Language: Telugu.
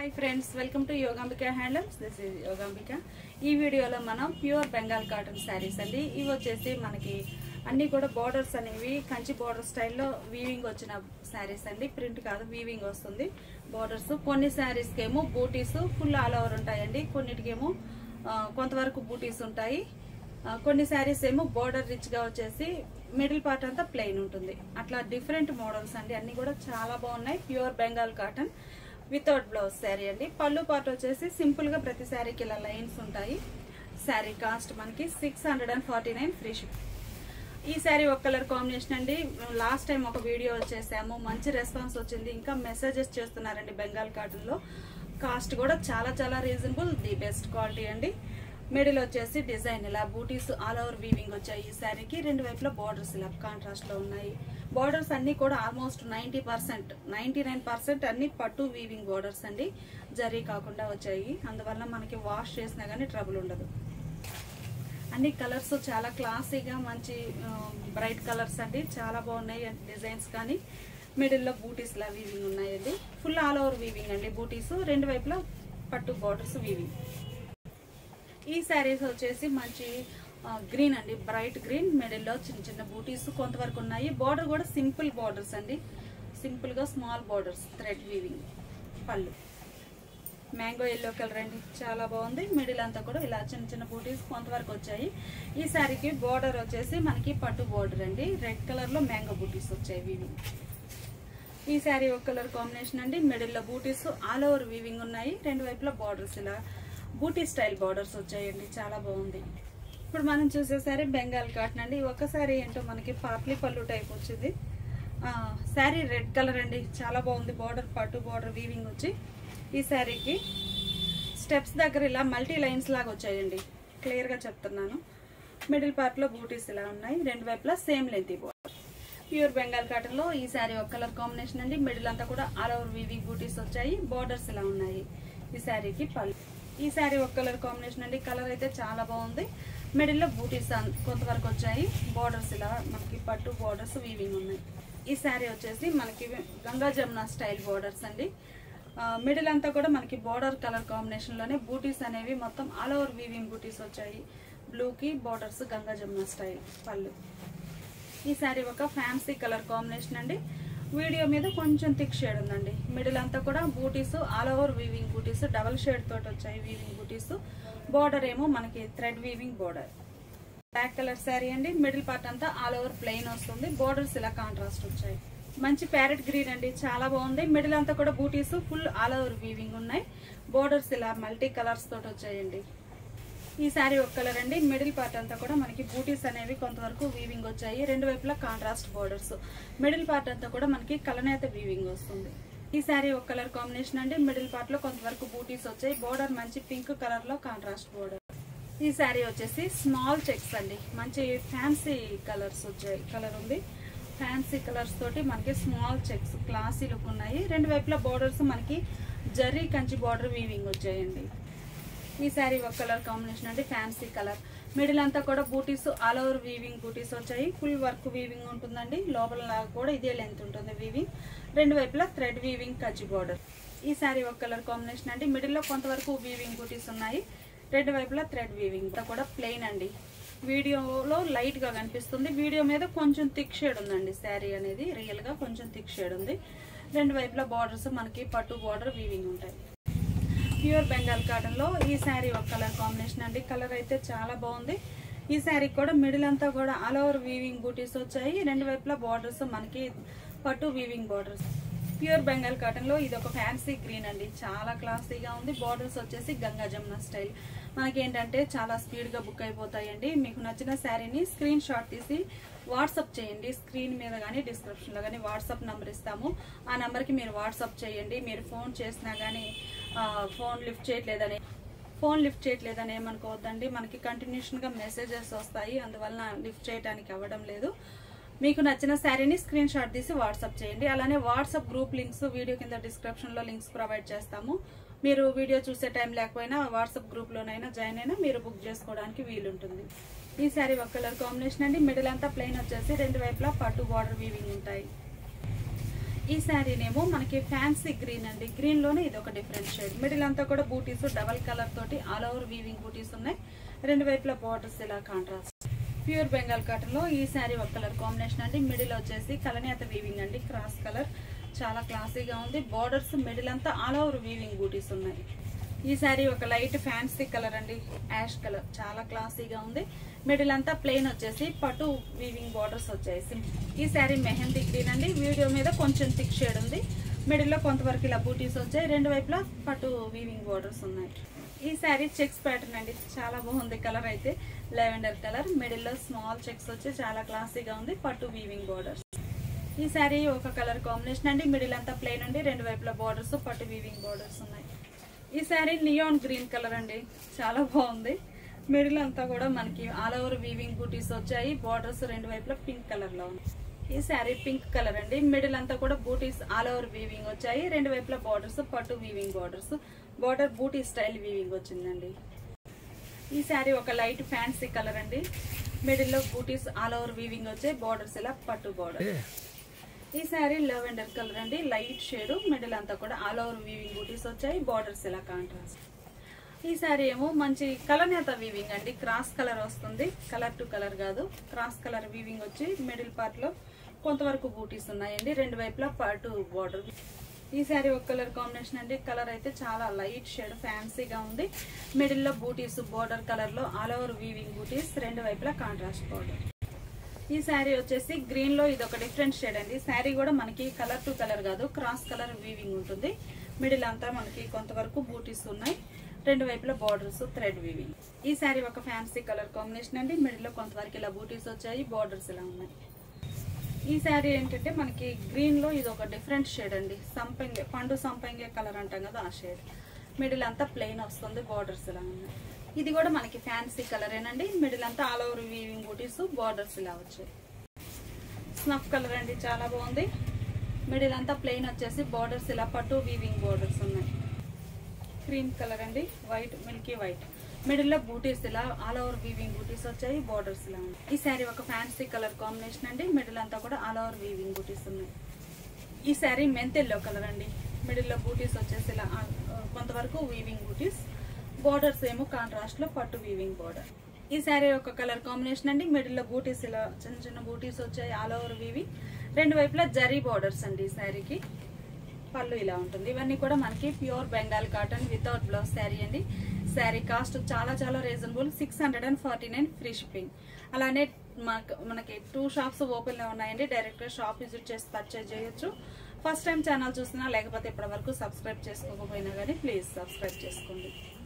hi friends welcome to Yogambika handlooms this is Yogambika ఈ వీడియోలో మనం ప్యూర్ బెంగాల్ కాటన్ శారీస్ అండి ఇవి వచ్చేసి మనకి అన్ని కూడా బోర్డర్స్ అనేవి కంచి బోర్డర్ స్టైల్లో వీవింగ్ వచ్చిన శారీస్ అండి ప్రింట్ కాదు వీవింగ్ వస్తుంది బోర్డర్స్ కొన్ని శారీస్కి ఏమో బూటీస్ ఫుల్ ఆల్ ఓవర్ ఉంటాయండి కొన్నిటికేమో ఆ, కొంతవరకు బూటీస్ ఉంటాయి ఆ, కొన్ని శారీస్ ఏమో బోర్డర్ రిచ్ గా వచ్చేసి మిడిల్ పార్ట్ అంతా ప్లెయిన్ ఉంటుంది అట్లా డిఫరెంట్ మోడల్స్ అండి అన్ని కూడా చాలా బాగున్నాయి pure Bengal cotton without blouse sari అండి పళ్ళు పార్ట్ వచ్చేసి సింపుల్ గా ప్రతి శారీకి ఇలా లైన్స్ ఉంటాయి శారీ కాస్ట్ మనకి six hundred and forty nine free ship ఈ శారీ ఒక కలర్ కాంబినేషన్ అండి లాస్ట్ టైం ఒక వీడియో చేసాము మంచి రెస్పాన్స్ వచ్చింది ఇంకా మెసేజెస్ చేస్తున్నారండి బెంగాల్ కాటన్ లో కాస్ట్ కూడా చాలా చాలా రీజనబుల్ ది బెస్ట్ క్వాలిటీ అండి మిడిల్ వచ్చేసి డిజైన్ ఇలా బూటీస్ ఆల్ ఓవర్ వీవింగ్ వచ్చాయి ఈ శారీకి రెండు వైపులా బార్డర్స్ ఇలా కాంట్రాస్ట్ లో ఉన్నాయి బార్డర్స్ అన్ని కూడా almost ninety percent ninety nine percent అన్ని పట్టు వీవింగ్ బార్డర్స్ అండి జరీ కాకుండా వచ్చాయి అందువల్ల మనకి వాష్ చేసినా కానీ ట్రబుల్ ఉండదు అన్ని కలర్స్ చాలా క్లాసీగా మంచి బ్రైట్ కలర్స్ అండి చాలా బాగున్నాయి డిజైన్స్ కానీ మిడిల్లో బూటీస్ లా వీవింగ్ ఉన్నాయండి ఫుల్ ఆల్ ఓవర్ వీవింగ్ అండి బూటీస్ రెండు వైపులా పట్టు బార్డర్స్ వీవింగ్ ఈ శారీస్ వచ్చేసి మంచి గ్రీన్ అండి బ్రైట్ గ్రీన్ మిడిల్లో చిన్న చిన్న బూటీస్ కొంతవరకు ఉన్నాయి బార్డర్ కూడా సింపుల్ బార్డర్స్ అండి సింపుల్ గా స్మాల్ బార్డర్స్ థ్రెడ్ వీవింగ్ పళ్ళు మ్యాంగో ఎల్లో కలర్ అండి చాలా బాగుంది మిడిల్ అంతా కూడా ఇలా చిన్న చిన్న బూటీస్ కొంతవరకు వచ్చాయి ఈ శారీకి బార్డర్ వచ్చేసి మనకి పట్టు బార్డర్ అండి రెడ్ కలర్ లో మ్యాంగో బూటీస్ వచ్చాయి వీవింగ్ ఈ శారీ ఒక కలర్ కాంబినేషన్ అండి మిడిల్ లో బూటీస్ ఆల్ ఓవర్ వీవింగ్ ఉన్నాయి రెండు వైపులా బార్డర్స్ ఇలా బూటీ స్టైల్ బార్డర్స్ వచ్చాయండి చాలా బాగుంది ఇప్పుడు మనం చూసే శారీ బెంగాల్ కాటన్ అండి ఒక శారీ ఏంటో మనకి పార్లీ పళ్ళు టైప్ వచ్చింది ఆ, శారీ రెడ్ కలర్ అండి చాలా బాగుంది బార్డర్ పట్టు బార్డర్ వీవింగ్ వచ్చి ఈ శారీకి స్టెప్స్ దగ్గర ఇలా మల్టీ లైన్స్ లాగా వచ్చాయండి క్లియర్ గా చెప్తున్నాను మిడిల్ పార్ట్ లో బూటీస్ ఇలా ఉన్నాయి రెండు వైపులా same length border pure Bengal cotton లో ఈ శారీ ఒక కలర్ కాంబినేషన్ అండి మిడిల్ అంతా కూడా ఆల్ ఓవర్ వీవింగ్ బూటీస్ వచ్చాయి బార్డర్స్ ఇలా ఉన్నాయి ఈ శారీకి పళ్ళు ఈ శారీ ఒక కలర్ కాంబినేషన్ అండి కలర్ అయితే చాలా బాగుంది మిడిల్ లో బూటీస్ అన్- కొంతవరకు వచ్చాయి బార్డర్స్ ఇలా మనకి పట్టు బార్డర్స్ వీవింగ్ ఉన్నాయి ఈ శారీ వచ్చేసి మనకి గంగా జమున స్టైల్ బార్డర్స్ అండి ఆ, మిడిల్ అంతా కూడా మనకి బార్డర్ కలర్ కాంబినేషన్ లోనే బూటీస్ అనేవి మొత్తం ఆల్ ఓవర్ వీవింగ్ బూటీస్ వచ్చాయి బ్లూ కి బార్డర్స్ గంగా జమున స్టైల్ పళ్ళు ఈ శారీ ఒక ఫ్యాన్సీ కలర్ కాంబినేషన్ అండి వీడియో మీద కొంచెం థిక్ షేడ్ ఉందండి మిడిల్ అంతా కూడా బూటీస్ ఆల్ ఓవర్ వీవింగ్ బూటీస్ డబల్ షేడ్ తోటి వచ్చాయి వీవింగ్ బూటీస్ బార్డర్ ఏమో మనకి thread weaving border black colour sari అండి మిడిల్ పార్ట్ అంతా ఆల్ ఓవర్ ప్లెయిన్ వస్తుంది బోర్డర్స్ ఇలా కాంట్రాస్ట్ వచ్చాయి మంచి ప్యారెట్ గ్రీన్ అండి చాలా బాగుంది మిడిల్ అంతా కూడా బూటీస్ ఫుల్ ఆల్ ఓవర్ వీవింగ్ ఉన్నాయి బోర్డర్స్ ఇలా మల్టీ కలర్స్ తోటి వచ్చాయండి ఈ శారీ ఒక కలర్ అండి మిడిల్ పార్ట్ అంతా కూడా మనకి బూటీస్ అనేవి కొంతవరకు వీవింగ్ వచ్చాయి రెండు వైపులా కాంట్రాస్ట్ బోర్డర్స్ మిడిల్ పార్ట్ అంతా కూడా మనకి కలనేత వీవింగ్ వస్తుంది ఈ శారీ ఒక కలర్ కాంబినేషన్ అండి మిడిల్ పార్ట్ లో కొంతవరకు బూటీస్ వచ్చాయి బోర్డర్ మంచి పింక్ కలర్ లో కాంట్రాస్ట్ బోర్డర్ ఈ శారీ వచ్చేసి స్మాల్ చెక్స్ అండి మంచి ఫ్యాన్సీ కలర్స్ వచ్చాయి కలర్ ఉంది ఫ్యాన్సీ కలర్స్ తోటి మనకి స్మాల్ చెక్స్ క్లాసీ లుక్ ఉన్నాయి రెండు వైపులా బోర్డర్స్ మనకి జరీ కంచి బార్డర్ వీవింగ్ వచ్చాయండి ఈ శారీ ఒక కలర్ కాంబినేషన్ అంటే ఫ్యాన్సీ కలర్ మిడిల్ అంతా కూడా బూటీస్ ఆల్ ఓవర్ వీవింగ్ బూటీస్ వచ్చాయి ఫుల్ వర్క్ వీవింగ్ ఉంటుందండి లోపల లాగా కూడా ఇదే లెంత్ ఉంటుంది వీవింగ్ రెండు వైపులా థ్రెడ్ వీవింగ్ కచ్చి బార్డర్ ఈ శారీ ఒక కలర్ కాంబినేషన్ అండి మిడిల్ లో కొంతవరకు వీవింగ్ బూటీస్ ఉన్నాయి రెండు వైపులా థ్రెడ్ వీవింగ్ అంతా కూడా ప్లెయిన్ అండి వీడియోలో లైట్ గా కనిపిస్తుంది వీడియో మీద కొంచెం థిక్ షేడ్ ఉందండి శారీ అనేది రియల్ గా కొంచెం థిక్ షేడ్ ఉంది రెండు వైపులా బార్డర్స్ మనకి పట్టు బార్డర్ వీవింగ్ ఉంటాయి ప్యూర్ బెంగాల్ కాటన్ లో ఈ శారీ ఒక కలర్ కాంబినేషన్ అండి కలర్ అయితే చాలా బాగుంది ఈ శారీ కూడా మిడిల్ అంతా కూడా ఆల్ ఓవర్ వీవింగ్ బూటీస్ వచ్చాయి రెండు వైపులా బార్డర్స్ మనకి పట్టు weaving borders pure Bengal cotton లో ఇది ఒక ఫ్యాన్సీ గ్రీన్ అండి చాలా క్లాసీగా ఉంది బార్డర్స్ వచ్చేసి గంగా జమున స్టైల్ మనకి ఏంటంటే చాలా స్పీడ్ గా బుక్ అయిపోతాయండి మీకు నచ్చిన శారీని స్క్రీన్ షాట్ తీసి వాట్సాప్ చేయండి స్క్రీన్ మీద కానీ డిస్క్రిప్షన్ లో కానీ వాట్సాప్ నంబర్ ఇస్తాము ఆ నంబర్ కి మీరు వాట్సాప్ చేయండి మీరు ఫోన్ చేసినా కానీ ఫోన్ లిఫ్ట్ చేయట్లేదని ఫోన్ లిఫ్ట్ చేయట్లేదని ఏమనుకోవద్దండి మనకి కంటిన్యూషన్ గా మెసేజెస్ వస్తాయి అందువలన లిఫ్ట్ చేయడానికి అవ్వడం లేదు మీకు నచ్చిన శారీని స్క్రీన్ షాట్ తీసి వాట్సాప్ చేయండి అలానే వాట్సాప్ గ్రూప్ లింక్స్ వీడియో కింద డిస్క్రిప్షన్ లో లింక్స్ ప్రొవైడ్ చేస్తాము మీరు వీడియో చూసే టైం లేకపోయినా వాట్సాప్ గ్రూప్ లోనైనా జాయిన్ అయినా మీరు బుక్ చేసుకోవడానికి వీలుంటుంది ఈ శారీ ఒక కలర్ కాంబినేషన్ అండి మిడిల్ అంతా ప్లెయిన్ వచ్చేసి రెండు వైపులా పట్టు బార్డర్ వీవింగ్ ఉంటాయి ఈ శారీనేమో మనకి ఫ్యాన్సీ గ్రీన్ అండి గ్రీన్ లోనే ఇది ఒక డిఫరెంట్ షేడ్ మిడిల్ అంతా కూడా బూటీస్ డబల్ కలర్ తోటి ఆల్ ఓవర్ వీవింగ్ బూటీస్ ఉన్నాయి రెండు వైపులా బార్డర్స్ ఇలా కాంట్రాస్ట్ ప్యూర్ బెంగాల్ కాటన్ లో ఈ శారీ ఒక కలర్ కాంబినేషన్ అండి మిడిల్ వచ్చేసి కలనేత వీవింగ్ అండి క్రాస్ కలర్ చాలా క్లాసీగా ఉంది బార్డర్స్ మిడిల్ అంతా ఆల్ ఓవర్ వీవింగ్ బూటీస్ ఉన్నాయి ఈ శారీ ఒక లైట్ ఫ్యాన్సీ కలర్ అండి యాష్ కలర్ చాలా క్లాసీగా ఉంది మిడిల్ అంతా ప్లెయిన్ వచ్చేసి పటు వీవింగ్ బార్డర్స్ వచ్చాయి sim- ఈ శారీ మెహందీ గ్రీన్ అండి వీడియో మీద కొంచెం థిక్ షేడ్ ఉంది మిడిల్ లో కొంతవరకు ఇలా బూటీస్ వచ్చాయి రెండు వైపులా పటు వీవింగ్ బార్డర్స్ ఉన్నాయి ఈ శారీ చెక్స్ ప్యాటర్న్ అండి చాలా బాగుంది కలర్ అయితే లెవెండర్ కలర్ మిడిల్ లో స్మాల్ చెక్స్ వచ్చి చాలా క్లాసీగా ఉంది పట్టు వీవింగ్ బార్డర్స్ ఈ శారీ ఒక కలర్ కాంబినేషన్ అండి మిడిల్ అంతా ప్లెయిన్ అండి రెండు వైపుల బార్డర్స్ పట్టు వీవింగ్ బార్డర్స్ ఉన్నాయి ఈ శారీ నియాన్ గ్రీన్ కలర్ అండి చాలా బాగుంది మిడిల్ అంతా కూడా మనకి ఆల్ ఓవర్ వీవింగ్ బూటీస్ వచ్చాయి బార్డర్స్ రెండు వైపులా పింక్ కలర్ లో ఉంది ఈ శారీ పింక్ కలర్ అండి మిడిల్ అంతా కూడా బూటీస్ ఆల్ ఓవర్ వీవింగ్ వచ్చాయి రెండు వైపులా బార్డర్స్ పట్టు వీవింగ్ బార్డర్స్ బార్డర్ బూటీ స్టైల్ వీవింగ్ వచ్చిందండి ఈ శారీ ఒక లైట్ ఫ్యాన్సీ కలర్ అండి మిడిల్ లో బూటీస్ ఆల్ ఓవర్ వీవింగ్ వచ్చాయి బార్డర్స్ ఇలా పట్టు బార్డర్ ఈ శారీ లెవెండర్ కలర్ అండి లైట్ షేడ్ మిడిల్ అంతా కూడా ఆల్ ఓవర్ వీవింగ్ బూటీస్ వచ్చాయి బార్డర్స్ ఇలా కాంట్రాస్ట్ ఈ శారీ ఏమో మంచి కలనేత వీవింగ్ అండి క్రాస్ కలర్ వస్తుంది కలర్ టు కలర్ కాదు క్రాస్ కలర్ వీవింగ్ వచ్చి మిడిల్ పార్ట్ లో కొంతవరకు బూటీస్ ఉన్నాయండి రెండు వైపులా పట్టు బార్డర్ ఈ శారీ ఒక కలర్ కాంబినేషన్ అండి కలర్ అయితే చాలా లైట్ షేడ్ ఫ్యాన్సీగా ఉంది మిడిల్ లో బూటీస్ బార్డర్ కలర్ లో ఆల్ ఓవర్ వీవింగ్ బూటీస్ రెండు వైపులా కాంట్రాస్ట్ బార్డర్ ఈ శారీ వచ్చేసి గ్రీన్ లో ఇది ఒక డిఫరెంట్ షేడ్ అండి శారీ కూడా మనకి కలర్ టు కలర్ కాదు క్రాస్ కలర్ వీవింగ్ ఉంటుంది మిడిల్ అంతా మనకి కొంతవరకు బూటీస్ ఉన్నాయి రెండు వైపుల బార్డర్స్ థ్రెడ్ వీవింగ్ ఈ శారీ ఒక ఫ్యాన్సీ కలర్ కాంబినేషన్ అండి మిడిల్ లో కొంతవరకు ఇలా బూటీస్ వచ్చాయి బార్డర్స్ ఇలా ఉన్నాయి ఈ శారీ ఏంటంటే మనకి గ్రీన్ లో ఇది ఒక డిఫరెంట్ షేడ్ అండి సంపంగి పండు సంపంగి కలర్ అంటాం కదా ఆ షేడ్ మిడిల్ అంతా ప్లెయిన్ వస్తుంది బార్డర్స్ ఇలా ఉన్నాయి ఇది కూడా మనకి ఫ్యాన్సీ కలరేనండి మిడిల్ అంతా ఆల్ ఓవర్ వీవింగ్ బూటీస్ బార్డర్స్ ఇలా వచ్చాయి స్నఫ్ కలర్ అండి చాలా బాగుంది మిడిల్ అంతా ప్లెయిన్ వచ్చేసి బార్డర్స్ ఇలా పట్టు వీవింగ్ బార్డర్స్ ఉన్నాయి క్రీమ్ కలర్ అండి వైట్ మిల్కీ వైట్ మిడిల్ లో బూటీస్ ఇలా ఆల్ ఓవర్ వీవింగ్ బూటీస్ వచ్చాయి బార్డర్స్ ఇలా ఉన్నాయి ఈ శారీ ఒక ఫ్యాన్సీ కలర్ కాంబినేషన్ అండి మిడిల్ అంతా కూడా ఆల్ ఓవర్ వీవింగ్ బూటీస్ ఉన్నాయి ఈ శారీ మెంతెల్లో కలర్ అండి మిడిల్ లో బూటీస్ వచ్చేసి ఇలా ఆ, కొంతవరకు వీవింగ్ బూటీస్ బార్డర్స్ ఏమో కాంట్రాస్ట్ లో పట్టు వీవింగ్ బార్డర్ ఈ శారీ ఒక కలర్ కాంబినేషన్ అండి మిడిల్ లో బూటీస్ ఇలా చిన్న చిన్న బూటీస్ వచ్చాయి ఆల్ ఓవర్ వీవింగ్ రెండు వైపులా జరీ బార్డర్స్ అండి ఈ శారీకి పళ్ళు ఇలా ఉంటుంది ఇవన్నీ కూడా మనకి pure Bengal cotton without blouse sari అండి శారీ కాస్ట్ చాలా చాలా reasonable six hundred and forty nine free shipping అలానే మాకు మనకి టూ షాప్స్ ఓపెన్ లో ఉన్నాయండి డైరెక్ట్ గా షాప్ విజిట్ చేసి పర్చేజ్ చేయొచ్చు ఫస్ట్ టైం ఛానల్ చూసినా లేకపోతే ఇప్పటి వరకు సబ్స్క్రైబ్ చేసుకోకపోయినా కానీ ప్లీజ్ సబ్స్క్రైబ్ చేసుకోండి